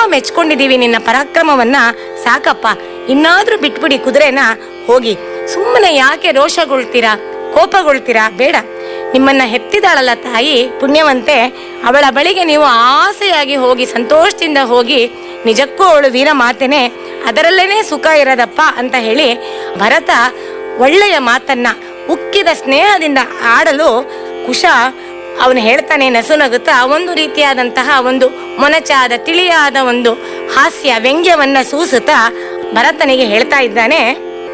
ತುಂಬಾ ಮೆಚ್ಕೊಂಡಿದೀವಿ ನಿನ್ನ ಪರಾಕ್ರಮವನ್ನ ಸಾಕಪ್ಪ ಇನ್ನಾದ್ರೂ ಬಿಟ್ಬಿಡಿ ಕುದುರೆನ ಹೋಗಿ ಸುಮ್ಮನೆ ಯಾಕೆ ರೋಷಗೊಳ್ತೀರಾ ಕೋಪಗೊಳ್ತೀರಾ ಬೇಡ ನಿಮ್ಮನ್ನ ಹೆತ್ತಿದಾಳಲ್ಲ ತಾಯಿ ಪುಣ್ಯವಂತೆ ಅವಳ ಬಳಿಗೆ ನೀವು ಆಸೆಯಾಗಿ ಹೋಗಿ ಸಂತೋಷದಿಂದ ಹೋಗಿ ನಿಜಕ್ಕೂ ಅವಳು ವೀರ ಮಾತೆನೆ ಅದರಲ್ಲೇನೆ ಸುಖ ಇರೋದಪ್ಪ ಅಂತ ಹೇಳಿ ಭರತ ಒಳ್ಳೆಯ ಮಾತನ್ನ ಉಕ್ಕಿದ ಸ್ನೇಹದಿಂದ ಆಡಲು ಕುಶ ಅವನು ಹೇಳ್ತಾನೆ ನಸುನಗುತ್ತಾ ಒಂದು ರೀತಿಯಾದಂತಹ ಒಂದು ಮೊನಚಾದ ತಿಳಿಯಾದ ಒಂದು ಹಾಸ್ಯ ವ್ಯಂಗ್ಯವನ್ನ ಸೂಸುತ್ತಾ ಭರತನಿಗೆ ಹೇಳ್ತಾ ಇದ್ದಾನೆ